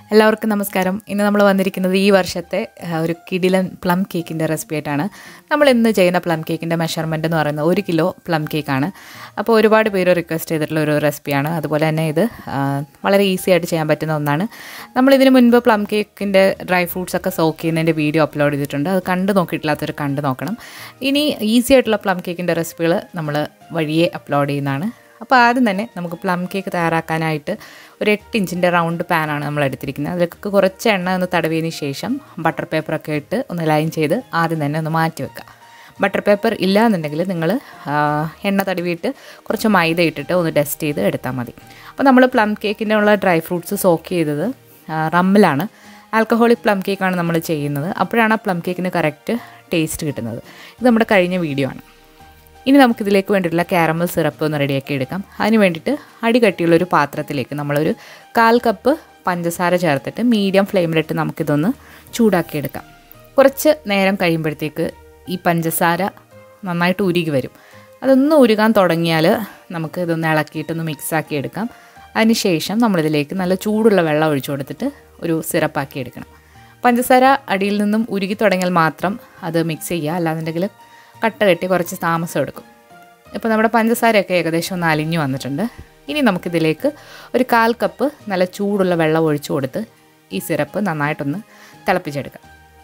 എല്ലാവർക്കും നമസ്കാരം ഇന്ന് നമ്മൾ വന്നിരിക്കുന്നത് ഈ വർഷത്തെ ആ, ഒരു കിടിലൻ പ്ലം കേക്കിൻ്റെ റെസിപ്പി ആയിട്ടാണ് നമ്മൾ ഇന്ന് ചെയ്യുന്ന പ്ലം കേക്കിൻ്റെ മെഷർമെൻറ്റ് എന്ന് പറയുന്നത് ഒരു കിലോ പ്ലം കേക്കാണ് അപ്പോൾ ഒരുപാട് പേര് റിക്വസ്റ്റ് ചെയ്തിട്ടുള്ള ഒരു റെസിപ്പിയാണ് അതുപോലെ തന്നെ ഇത് ആ, വളരെ ഈസി ആയിട്ട് ചെയ്യാൻ പറ്റുന്ന ഒന്നാണ് നമ്മൾ ഇതിന് മുൻപ് പ്ലം കേക്കിൻ്റെ ഡ്രൈ ഫ്രൂട്ട്സ് ഒക്കെ സോക്ക് ചെയ്യുന്നതിൻ്റെ വീഡിയോ അപ്ലോഡ് ചെയ്തിട്ടുണ്ട് അത് കണ്ട് നോക്കിയിട്ടില്ലാത്തവർ കണ്ട് നോക്കണം ഇനി ഈസി ആയിട്ടുള്ള പ്ലം കേക്കിൻ്റെ റെസിപ്പികൾ നമ്മൾ വഴിയെ അപ്ലോഡ് ചെയ്യുന്നതാണ് അപ്പോൾ ആദ്യം തന്നെ നമുക്ക് പ്ലം കേക്ക് തയ്യാറാക്കാനായിട്ട് ഒരു എട്ട് ഇഞ്ചിൻ്റെ റൗണ്ട് പാനാണ് നമ്മൾ എടുത്തിരിക്കുന്നത് അതിലേക്ക് കുറച്ച് എണ്ണ ഒന്ന് തടവിയതിന് ശേഷം ബട്ടർ പേപ്പറൊക്കെ ഇട്ട് ഒന്ന് ലൈൻ ചെയ്ത് ആദ്യം തന്നെ ഒന്ന് മാറ്റി വെക്കുക ബട്ടർ പേപ്പർ ഇല്ല എന്നുണ്ടെങ്കിൽ നിങ്ങൾ എണ്ണ തടവിയിട്ട് കുറച്ച് മൈദ ഇട്ടിട്ട് ഒന്ന് ഡസ്റ്റ് ചെയ്ത് എടുത്താൽ മതി അപ്പോൾ നമ്മൾ പ്ലം കേക്കിൻ്റെ ഉള്ള ഡ്രൈ ഫ്രൂട്ട്സ് സോക്ക് ചെയ്തത് ആ, റമ്മിലാണ് ആൽക്കഹോളിക് പ്ലം കേക്കാണ് നമ്മൾ ചെയ്യുന്നത് അപ്പോഴാണ് ആ പ്ലം കേക്കിന് കറക്റ്റ് ടേസ്റ്റ് കിട്ടുന്നത് ഇത് നമ്മുടെ കഴിഞ്ഞ വീഡിയോ ആണ് ഇനി നമുക്കിതിലേക്ക് വേണ്ടിയിട്ടുള്ള കാരമൽ സിറപ്പ് ഒന്ന് റെഡിയാക്കി എടുക്കാം അതിന് വേണ്ടിയിട്ട് അടി കട്ടിയുള്ള ഒരു പാത്രത്തിലേക്ക് നമ്മളൊരു കാൽ കപ്പ് പഞ്ചസാര ചേർത്തിട്ട് മീഡിയം ഫ്ലെയിമിലിട്ട് നമുക്കിതൊന്ന് ചൂടാക്കിയെടുക്കാം കുറച്ച് നേരം കഴിയുമ്പോഴത്തേക്ക് ഈ പഞ്ചസാര നന്നായിട്ട് ഉരുകി വരും അതൊന്ന് ഉരുകാൻ തുടങ്ങിയാൽ നമുക്ക് ഇതൊന്ന് ഇളക്കിയിട്ടൊന്ന് മിക്സാക്കി എടുക്കാം അതിനുശേഷം നമ്മളിതിലേക്ക് നല്ല ചൂടുള്ള വെള്ളം ഒഴിച്ചു കൊടുത്തിട്ട് ഒരു സിറപ്പാക്കി എടുക്കണം പഞ്ചസാര അടിയിൽ നിന്നും ഉരുകി തുടങ്ങിയാൽ മാത്രം അത് മിക്സ് ചെയ്യുക അല്ലാന്നുണ്ടെങ്കിൽ കട്ട കെട്ടി കുറച്ച് താമസം എടുക്കും ഇപ്പോൾ നമ്മുടെ പഞ്ചസാരയൊക്കെ ഏകദേശം ഒന്ന് അലിഞ്ഞു വന്നിട്ടുണ്ട് ഇനി നമുക്കിതിലേക്ക് ഒരു കാൽ കപ്പ് നല്ല ചൂടുള്ള വെള്ളം ഒഴിച്ചു കൊടുത്ത് ഈ സിറപ്പ് നന്നായിട്ടൊന്ന് തിളപ്പിച്ചെടുക്കാം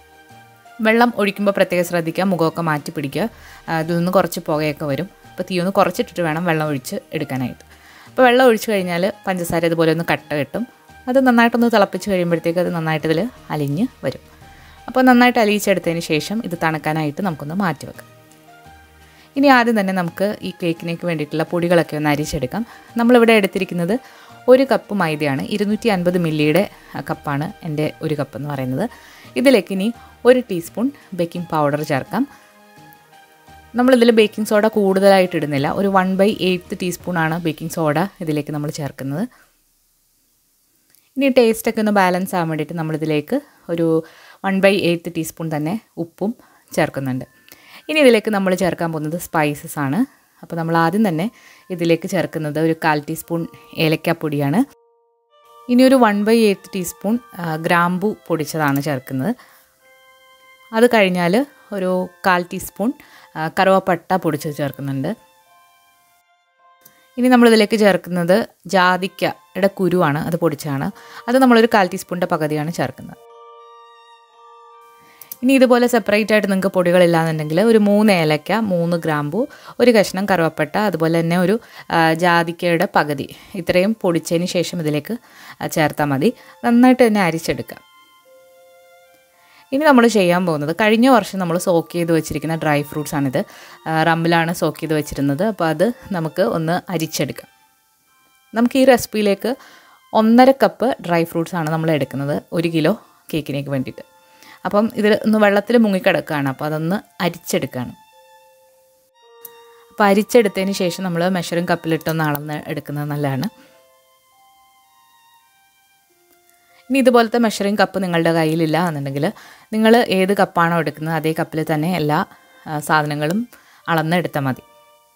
വെള്ളം ഒഴിക്കുമ്പോൾ പ്രത്യേകം ശ്രദ്ധിക്കുക മുഖമൊക്കെ മാറ്റി പിടിക്കുക ആ, ഇതിൽ നിന്ന് കുറച്ച് പുകയൊക്കെ വരും അപ്പോൾ തീ ഒന്ന് കുറച്ചിട്ടിട്ട് വേണം വെള്ളം ഒഴിച്ച് എടുക്കാനായിട്ട് അപ്പോൾ വെള്ളം ഒഴിച്ച് കഴിഞ്ഞാൽ പഞ്ചസാര ഇതുപോലെ ഒന്ന് കട്ട കെട്ടും അത് നന്നായിട്ടൊന്ന് തിളപ്പിച്ച് കഴിയുമ്പോഴത്തേക്ക് അത് നന്നായിട്ട് ഇതിൽ അലിഞ്ഞ് വരും അപ്പോൾ നന്നായിട്ട് അലിയിച്ചെടുത്തതിന് ശേഷം ഇത് തണുക്കാനായിട്ട് നമുക്കൊന്ന് മാറ്റി വെക്കാം ഇനി ആദ്യം തന്നെ നമുക്ക് ഈ കേക്കിനേക്ക് വേണ്ടിയിട്ടുള്ള പൊടികളൊക്കെ ഒന്ന് അരിച്ചെടുക്കാം നമ്മളിവിടെ എടുത്തിരിക്കുന്നത് ഒരു കപ്പ് മൈദയാണ് ഇരുന്നൂറ്റി അൻപത് മില്ലിയുടെ കപ്പാണ് എൻ്റെ ഒരു കപ്പ് എന്ന് പറയുന്നത് ഇതിലേക്ക് ഇനി ഒരു ടീസ്പൂൺ ബേക്കിംഗ് പൗഡർ ചേർക്കാം നമ്മളിതിൽ ബേക്കിംഗ് സോഡ കൂടുതലായിട്ട് ഇടുന്നില്ല ഒരു വൺ ബൈ എയ്ത്ത് ടീസ്പൂണാണ് ബേക്കിംഗ് സോഡ ഇതിലേക്ക് നമ്മൾ ചേർക്കുന്നത് ഇനി ടേസ്റ്റൊക്കെ ഒന്ന് ബാലൻസ് ആവാൻ വേണ്ടിയിട്ട് നമ്മളിതിലേക്ക് ഒരു വൺ ബൈ എയ്ത്ത് ടീസ്പൂൺ തന്നെ ഉപ്പും ചേർക്കുന്നുണ്ട് ഇനി ഇതിലേക്ക് നമ്മൾ ചേർക്കാൻ പോകുന്നത് സ്പൈസസ് ആണ് അപ്പോൾ നമ്മൾ ആദ്യം തന്നെ ഇതിലേക്ക് ചേർക്കുന്നത് ഒരു കാൽ ടീസ്പൂൺ ഏലക്കാപ്പൊടിയാണ് ഇനി ഒരു വൺ ബൈ എയ്ത്ത് ടീസ്പൂൺ ആ, ഗ്രാമ്പു പൊടിച്ചതാണ് ചേർക്കുന്നത് അത് കഴിഞ്ഞാൽ ഒരു കാൽ ടീസ്പൂൺ ആ, കറുവപ്പട്ട പൊടിച്ചത് ചേർക്കുന്നുണ്ട് ഇനി നമ്മളിതിലേക്ക് ചേർക്കുന്നത് ജാതിക്കയുടെ കുരുവാണ് അത് പൊടിച്ചാണ് അത് നമ്മളൊരു കാൽ ടീസ്പൂണിൻ്റെ പകുതിയാണ് ചേർക്കുന്നത് ഇനി ഇതുപോലെ സെപ്പറേറ്റ് ആയിട്ട് നിങ്ങൾക്ക് പൊടികളില്ലാന്നുണ്ടെങ്കിൽ ഒരു മൂന്ന് ഏലക്ക മൂന്ന് ഗ്രാമ്പു ഒരു കഷ്ണം കറുവപ്പട്ട അതുപോലെ തന്നെ ഒരു ആ, ജാതിക്കയുടെ പകുതി ഇത്രയും പൊടിച്ചതിന് ശേഷം ഇതിലേക്ക് ആ, ചേർത്താൽ മതി നന്നായിട്ട് തന്നെ അരിച്ചെടുക്കുക ഇനി നമ്മൾ ചെയ്യാൻ പോകുന്നത് കഴിഞ്ഞ വർഷം നമ്മൾ സോക്ക് ചെയ്ത് വെച്ചിരിക്കുന്ന ഡ്രൈ ഫ്രൂട്ട്സ് ആണിത് ആ, റമ്മിലാണ് സോക്ക് ചെയ്ത് വെച്ചിരുന്നത് അപ്പോൾ അത് നമുക്ക് ഒന്ന് അരിച്ചെടുക്കാം നമുക്ക് ഈ റെസിപ്പിയിലേക്ക് ഒന്നര കപ്പ് ഡ്രൈ ഫ്രൂട്ട്സ് ആണ് നമ്മൾ എടുക്കുന്നത് ഒരു കിലോ കേക്കിനേക്ക് വേണ്ടിയിട്ട് അപ്പം ഇത് ഒന്ന് വെള്ളത്തിൽ മുങ്ങിക്കിടക്കുകയാണ് അപ്പോൾ അതൊന്ന് അരിച്ചെടുക്കുകയാണ് അപ്പോൾ അരിച്ചെടുത്തതിന് ശേഷം നമ്മൾ മെഷറിംഗ് കപ്പിലിട്ടൊന്ന് അളന്ന് എടുക്കുന്നത് നല്ലതാണ് ഇനി ഇതുപോലത്തെ മെഷറിംഗ് കപ്പ് നിങ്ങളുടെ കയ്യിലില്ല എന്നുണ്ടെങ്കിൽ നിങ്ങൾ ഏത് കപ്പാണോ എടുക്കുന്നത് അതേ കപ്പിൽ തന്നെ എല്ലാ ആ, സാധനങ്ങളും അളന്ന് എടുത്താൽ മതി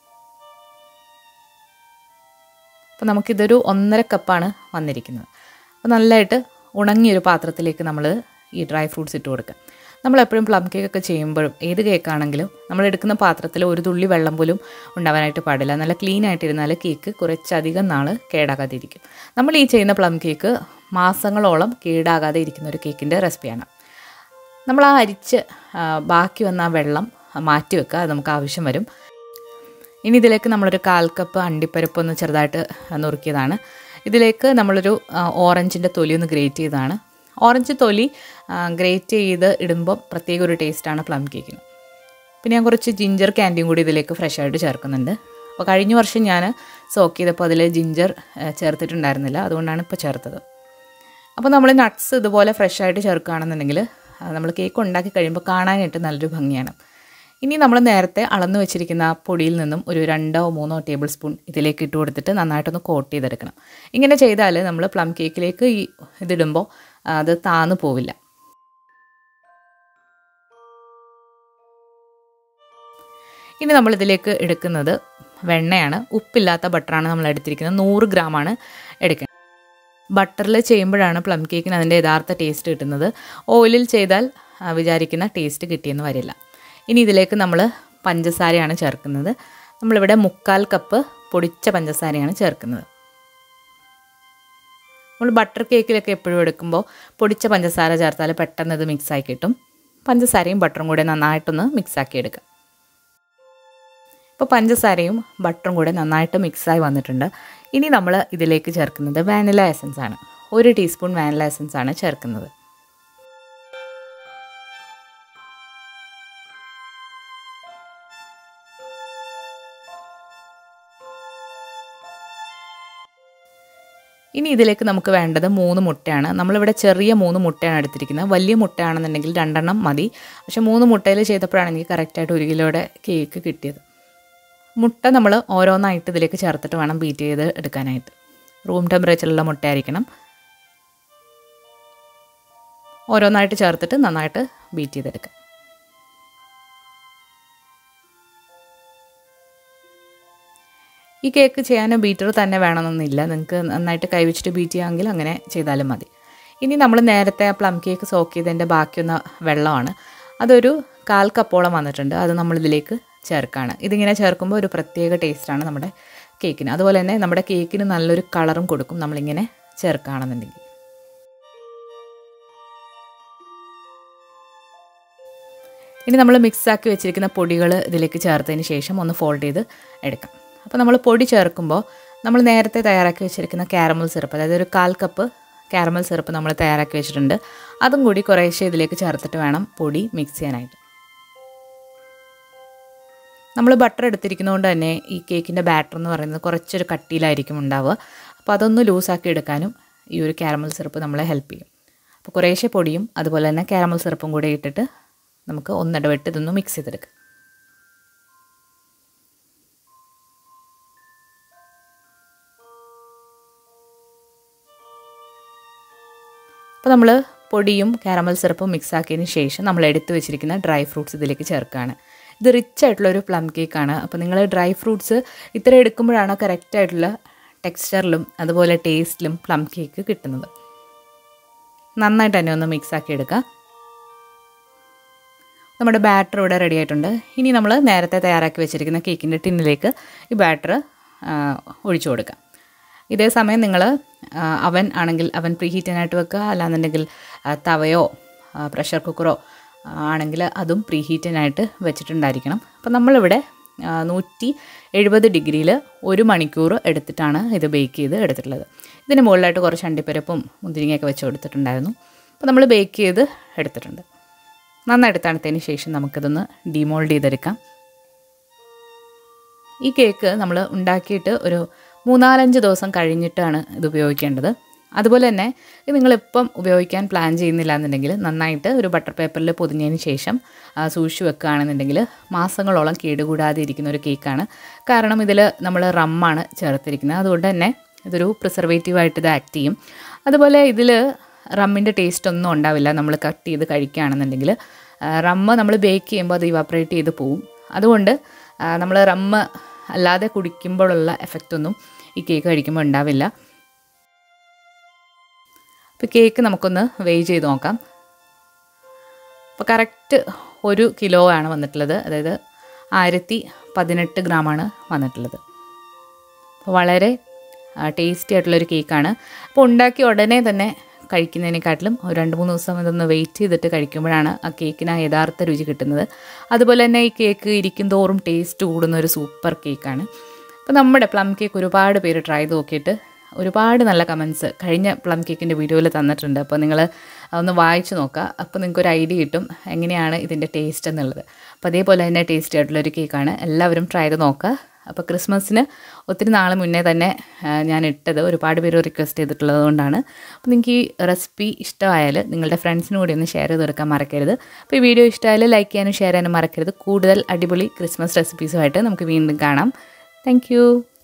അപ്പോൾ നമുക്കിതൊരു ഒന്നര കപ്പാണ് വന്നിരിക്കുന്നത് അപ്പോൾ നല്ലതായിട്ട് ഉണങ്ങിയൊരു പാത്രത്തിലേക്ക് നമ്മൾ ഈ ഡ്രൈ ഫ്രൂട്ട്സ് ഇട്ട് കൊടുക്കുക നമ്മളെപ്പോഴും പ്ലം കേക്കൊക്കെ ചെയ്യുമ്പോഴും ഏത് കേക്കാണെങ്കിലും നമ്മൾ എടുക്കുന്ന പാത്രത്തിൽ ഒരു തുള്ളി വെള്ളം പോലും ഉണ്ടാവാനായിട്ട് പാടില്ല നല്ല ക്ലീൻ ആയിട്ടിരുന്നാൽ കേക്ക് കുറച്ചധികം നാൾ കേടാകാതെ നമ്മൾ ഈ ചെയ്യുന്ന പ്ലം കേക്ക് മാസങ്ങളോളം കേടാകാതെ ഇരിക്കുന്ന ഒരു കേക്കിൻ്റെ റെസിപ്പിയാണ് നമ്മൾ ആ അരിച്ച് ആ, ബാക്കി വന്ന ആ വെള്ളം മാറ്റി വെക്കുക അത് നമുക്ക് ആവശ്യം വരും ഇനി ഇതിലേക്ക് നമ്മളൊരു കാൽ കപ്പ് അണ്ടിപ്പരിപ്പ് ഒന്ന് ചെറുതായിട്ട് നുറുക്കിയതാണ് ഇതിലേക്ക് നമ്മളൊരു ആ, ഓറഞ്ചിൻ്റെ തൊലി ഒന്ന് ഗ്രേറ്റ് ചെയ്തതാണ് ഓറഞ്ച് തൊലി ഗ്രേറ്റ് ചെയ്ത് ഇടുമ്പോൾ പ്രത്യേക ഒരു ടേസ്റ്റാണ് പ്ലം കേക്കിന് പിന്നെ ഞാൻ കുറച്ച് ജിഞ്ചർ ക്യാൻഡിയും കൂടി ഇതിലേക്ക് ഫ്രഷ് ആയിട്ട് ചേർക്കുന്നുണ്ട് അപ്പോൾ കഴിഞ്ഞ വർഷം ഞാൻ സോക്ക് ചെയ്തപ്പോൾ അതിൽ ജിഞ്ചർ ആ, ചേർത്തിട്ടുണ്ടായിരുന്നില്ല അതുകൊണ്ടാണ് ഇപ്പോൾ ചേർത്തത് അപ്പോൾ നമ്മൾ നട്ട്സ് ഇതുപോലെ ഫ്രഷ് ആയിട്ട് ചേർക്കുകയാണെന്നുണ്ടെങ്കിൽ നമ്മൾ കേക്ക് ഉണ്ടാക്കി കഴിയുമ്പോൾ കാണാനായിട്ട് നല്ലൊരു ഭംഗിയാണ് ഇനി നമ്മൾ നേരത്തെ അളന്നു വെച്ചിരിക്കുന്ന ആ പൊടിയിൽ നിന്നും ഒരു രണ്ടോ മൂന്നോ ടേബിൾ സ്പൂൺ ഇതിലേക്ക് ഇട്ട് കൊടുത്തിട്ട് നന്നായിട്ടൊന്ന് കോട്ട് ചെയ്തെടുക്കണം ഇങ്ങനെ ചെയ്താൽ നമ്മൾ പ്ലം കേക്കിലേക്ക് ഈ ഇതിടുമ്പോൾ അത് താന്നു പോവില്ല ഇനി നമ്മൾ ഇതിലേക്ക് എടുക്കുന്നത് വെണ്ണയാണ് ഉപ്പില്ലാത്ത ബട്ടറാണ് നമ്മൾ എടുത്തിരിക്കുന്നത് നൂറ് ഗ്രാമാണ് എടുക്കുന്നത് ബട്ടറിൽ ചെയ്യുമ്പോഴാണ് പ്ലം കേക്കിന് അതിൻ്റെ യഥാർത്ഥ ടേസ്റ്റ് കിട്ടുന്നത് ഓയിലിൽ ചെയ്താൽ ആ, വിചാരിക്കുന്ന ടേസ്റ്റ് കിട്ടിയെന്ന് വരില്ല ഇനി ഇതിലേക്ക് നമ്മൾ പഞ്ചസാരയാണ് ചേർക്കുന്നത് നമ്മളിവിടെ മുക്കാൽ കപ്പ് പൊടിച്ച പഞ്ചസാരയാണ് ചേർക്കുന്നത് നമ്മൾ ബട്ടർ കേക്കിലൊക്കെ എപ്പോഴും എടുക്കുമ്പോൾ പൊടിച്ച പഞ്ചസാര ചേർത്താൽ പെട്ടെന്ന് ഇത് മിക്സായി കിട്ടും പഞ്ചസാരയും ബട്ടറും കൂടെ നന്നായിട്ടൊന്ന് മിക്സാക്കി എടുക്കുക ഇപ്പോൾ പഞ്ചസാരയും ബട്ടറും കൂടെ നന്നായിട്ട് മിക്സായി വന്നിട്ടുണ്ട് ഇനി നമ്മൾ ഇതിലേക്ക് ചേർക്കുന്നത് വാനില എസൻസ് ആണ് ഒരു ടീസ്പൂൺ വാനില എസൻസ് ആണ് ചേർക്കുന്നത് ഇനി ഇതിലേക്ക് നമുക്ക് വേണ്ടത് മൂന്ന് മുട്ടയാണ് നമ്മളിവിടെ ചെറിയ മൂന്ന് മുട്ടയാണ് എടുത്തിരിക്കുന്നത് വലിയ മുട്ടയാണെന്നുണ്ടെങ്കിൽ രണ്ടെണ്ണം മതി പക്ഷേ മൂന്ന് മുട്ടയിൽ ചെയ്തപ്പോഴാണ് എനിക്ക് കറക്റ്റായിട്ട് ഒരു കിലോയുടെ കേക്ക് കിട്ടിയത് മുട്ട നമ്മൾ ഓരോന്നായിട്ട് ഇതിലേക്ക് ചേർത്തിട്ട് വേണം ബീറ്റ് ചെയ്ത് എടുക്കാനായിട്ട് റൂം ടെമ്പറേച്ചറിലുള്ള മുട്ടയായിരിക്കണം ഓരോന്നായിട്ട് ചേർത്തിട്ട് നന്നായിട്ട് ബീറ്റ് ചെയ്തെടുക്കാം ഈ കേക്ക് ചെയ്യാൻ ബീറ്റർ തന്നെ വേണമെന്നൊന്നുമില്ല നിങ്ങൾക്ക് നന്നായിട്ട് കൈവച്ചിട്ട് ബീറ്റ് ചെയ്യാമെങ്കിൽ അങ്ങനെ ചെയ്താലും മതി ഇനി നമ്മൾ നേരത്തെ ആ പ്ലം കേക്ക് സോക്ക് ചെയ്തതിൻ്റെ ബാക്കിയൊന്ന വെള്ളമാണ് അതൊരു കാൽ കപ്പോളം വന്നിട്ടുണ്ട് അത് നമ്മളിതിലേക്ക് ചേർക്കുകയാണ് ഇതിങ്ങനെ ചേർക്കുമ്പോൾ ഒരു പ്രത്യേക ടേസ്റ്റാണ് നമ്മുടെ കേക്കിന് അതുപോലെ തന്നെ നമ്മുടെ കേക്കിന് നല്ലൊരു കളറും കൊടുക്കും നമ്മളിങ്ങനെ ചേർക്കുകയാണെന്നുണ്ടെങ്കിൽ ഇനി നമ്മൾ മിക്സാക്കി വെച്ചിരിക്കുന്ന പൊടികൾ ഇതിലേക്ക് ചേർത്തതിന് ശേഷം ഒന്ന് ഫോൾഡ് ചെയ്ത് എടുക്കാം അപ്പോൾ നമ്മൾ പൊടി ചേർക്കുമ്പോൾ നമ്മൾ നേരത്തെ തയ്യാറാക്കി വെച്ചിരിക്കുന്ന കാരമൽ സിറപ്പ് അതായത് ഒരു കാൽ കപ്പ് കാരമൽ സിറപ്പ് നമ്മൾ തയ്യാറാക്കി വെച്ചിട്ടുണ്ട് അതും കൂടി കുറേശ്ശെ ഇതിലേക്ക് ചേർത്തിട്ട് വേണം പൊടി മിക്സ് ചെയ്യാനായിട്ട് നമ്മൾ ബട്ടർ എടുത്തിരിക്കുന്നതുകൊണ്ട് തന്നെ ഈ കേക്കിൻ്റെ ബാറ്റർ എന്ന് പറയുന്നത് കുറച്ചൊരു കട്ടിയിലായിരിക്കും ഉണ്ടാവുക അപ്പോൾ അതൊന്ന് ലൂസാക്കി എടുക്കാനും ഈ ഒരു കാരമൽ സിറപ്പ് നമ്മളെ ഹെൽപ്പ് ചെയ്യും അപ്പോൾ കുറേശ്ശെ പൊടിയും അതുപോലെ തന്നെ കാരമൽ സിറപ്പും കൂടെ ഇട്ടിട്ട് നമുക്ക് ഒന്നിടവിട്ട് ഇതൊന്ന് മിക്സ് ചെയ്തെടുക്കാം അപ്പോൾ നമ്മൾ പൊടിയും കാരമൽ സിറപ്പും മിക്സ് ആക്കിയതിന് ശേഷം നമ്മൾ എടുത്തു വെച്ചിരിക്കുന്ന ഡ്രൈ ഫ്രൂട്ട്സ് ഇതിലേക്ക് ചേർക്കുകയാണ് ഇത് റിച്ച് ആയിട്ടുള്ള ഒരു പ്ലം കേക്കാണ് അപ്പോൾ നിങ്ങൾ ഡ്രൈ ഫ്രൂട്ട്സ് ഇത്ര എടുക്കുമ്പോഴാണ് കറക്റ്റ് ആയിട്ടുള്ള ടെക്സ്ചറിലും അതുപോലെ ടേസ്റ്റിലും പ്ലം കേക്ക് കിട്ടുന്നത് നന്നായിട്ട് തന്നെ ഒന്ന് മിക്സ് ആക്കി എടുക്കുക നമ്മുടെ ബാറ്റർ ഇവിടെ റെഡി ആയിട്ടുണ്ട് ഇനി നമ്മൾ നേരത്തെ തയ്യാറാക്കി വെച്ചിരിക്കുന്ന കേക്കിൻ്റെ ടിന്നിലേക്ക് ഈ ബാറ്റർ ഒഴിച്ചു കൊടുക്കാം ഇതേ സമയം നിങ്ങൾ അവൻ ആണെങ്കിൽ അവൻ പ്രീ ഹീറ്റിനായിട്ട് വെക്കുക അല്ലാന്നുണ്ടെങ്കിൽ ആ, തവയോ ആ, പ്രഷർ കുക്കറോ ആ, ആണെങ്കിൽ അതും പ്രീ ഹീറ്റിനായിട്ട് വെച്ചിട്ടുണ്ടായിരിക്കണം അപ്പോൾ നമ്മളിവിടെ ആ, നൂറ്റി എഴുപത് ഡിഗ്രിയിൽ ഒരു മണിക്കൂർ എടുത്തിട്ടാണ് ഇത് ബേക്ക് ചെയ്ത് എടുത്തിട്ടുള്ളത് ഇതിന് മുകളിലായിട്ട് കുറച്ച് അണ്ടിപ്പരപ്പും മുന്തിരിങ്ങയൊക്കെ വെച്ച് കൊടുത്തിട്ടുണ്ടായിരുന്നു അപ്പോൾ നമ്മൾ ബേക്ക് ചെയ്ത് എടുത്തിട്ടുണ്ട് നന്നായിട്ട് തണുത്തതിന് ശേഷം നമുക്കിതൊന്ന് ഡിമോൾഡ് ചെയ്തെടുക്കാം ഈ കേക്ക് നമ്മൾ ഉണ്ടാക്കിയിട്ട് ഒരു മൂന്നാലഞ്ച് ദിവസം കഴിഞ്ഞിട്ടാണ് ഇത് ഉപയോഗിക്കേണ്ടത് അതുപോലെ തന്നെ ഇത് നിങ്ങളിപ്പം ഉപയോഗിക്കാൻ പ്ലാൻ ചെയ്യുന്നില്ല എന്നുണ്ടെങ്കിൽ നന്നായിട്ട് ഒരു ബട്ടർ പേപ്പറിൽ പൊതിഞ്ഞതിന് ശേഷം ആ, സൂക്ഷിച്ച് വെക്കുകയാണെന്നുണ്ടെങ്കിൽ മാസങ്ങളോളം കേടുകൂടാതെ ഇരിക്കുന്ന ഒരു കേക്കാണ് കാരണം ഇതിൽ നമ്മൾ റമ്മാണ് ചേർത്തിരിക്കുന്നത് അതുകൊണ്ട് തന്നെ ഇതൊരു പ്രിസർവേറ്റീവായിട്ട് ഇത് ആക്ട് ചെയ്യും അതുപോലെ ഇതിൽ റമ്മിൻ്റെ ടേസ്റ്റ് ഒന്നും ഉണ്ടാവില്ല നമ്മൾ കട്ട് ചെയ്ത് കഴിക്കുകയാണെന്നുണ്ടെങ്കിൽ റമ്മ് നമ്മൾ ബേക്ക് ചെയ്യുമ്പോൾ അത് ഇവാപ്പറേറ്റ് ചെയ്ത് പോവും അതുകൊണ്ട് നമ്മൾ റമ്മ് അല്ലാതെ കുടിക്കുമ്പോഴുള്ള എഫക്റ്റ് ഒന്നും ഈ കേക്ക് കഴിക്കുമ്പോൾ ഉണ്ടാവില്ല അപ്പോൾ കേക്ക് നമുക്കൊന്ന് വെയ് ചെയ്ത് നോക്കാം അപ്പോൾ കറക്റ്റ് ഒരു കിലോ ആണ് വന്നിട്ടുള്ളത് അതായത് ആയിരത്തി പതിനെട്ട് ഗ്രാമാണ് വന്നിട്ടുള്ളത് അപ്പോൾ വളരെ ടേസ്റ്റി ആയിട്ടുള്ളൊരു കേക്കാണ് അപ്പോൾ ഉണ്ടാക്കി ഉടനെ തന്നെ കഴിക്കുന്നതിനെക്കാട്ടിലും ഒരു രണ്ട് മൂന്ന് ദിവസം ഇതൊന്ന് വെയിറ്റ് ചെയ്തിട്ട് കഴിക്കുമ്പോഴാണ് ആ കേക്കിന് ആ യഥാർത്ഥ രുചി കിട്ടുന്നത് അതുപോലെ തന്നെ ഈ കേക്ക് ഇരിക്കും തോറും ടേസ്റ്റ് കൂടുന്ന ഒരു സൂപ്പർ കേക്കാണ് അപ്പോൾ നമ്മുടെ പ്ലം കേക്ക് ഒരുപാട് പേര് ട്രൈ ചെയ്ത് നോക്കിയിട്ട് ഒരുപാട് നല്ല കമൻസ് കഴിഞ്ഞ പ്ലം കേക്കിൻ്റെ വീഡിയോയിൽ തന്നിട്ടുണ്ട് അപ്പോൾ നിങ്ങൾ ഒന്ന് വായിച്ച് നോക്കുക അപ്പോൾ നിങ്ങൾക്ക് ഒരു ഐഡിയ കിട്ടും എങ്ങനെയാണ് ഇതിൻ്റെ ടേസ്റ്റ് എന്നുള്ളത് അപ്പോൾ അതേപോലെ തന്നെ ടേസ്റ്റി ആയിട്ടുള്ളൊരു കേക്കാണ് എല്ലാവരും ട്രൈ ചെയ്ത് നോക്കുക അപ്പോൾ ക്രിസ്മസിന് ഒത്തിരി നാൾ മുന്നേ തന്നെ ആ, ഞാൻ ഇട്ടത് ഒരുപാട് പേര് റിക്വസ്റ്റ് ചെയ്തിട്ടുള്ളത് കൊണ്ടാണ് അപ്പോൾ നിങ്ങൾക്ക് ഈ റെസിപ്പി ഇഷ്ടമായാൽ നിങ്ങളുടെ ഫ്രണ്ട്സിനും കൂടി ഒന്ന് ഷെയർ ചെയ്ത് കൊടുക്കാൻ മറക്കരുത് അപ്പോൾ ഈ വീഡിയോ ഇഷ്ടമായാൽ ലൈക്ക് ചെയ്യാനും ഷെയർ ചെയ്യാനും മറക്കരുത് കൂടുതൽ അടിപൊളി ക്രിസ്മസ് റെസിപ്പീസുമായിട്ട് നമുക്ക് വീണ്ടും കാണാം താങ്ക്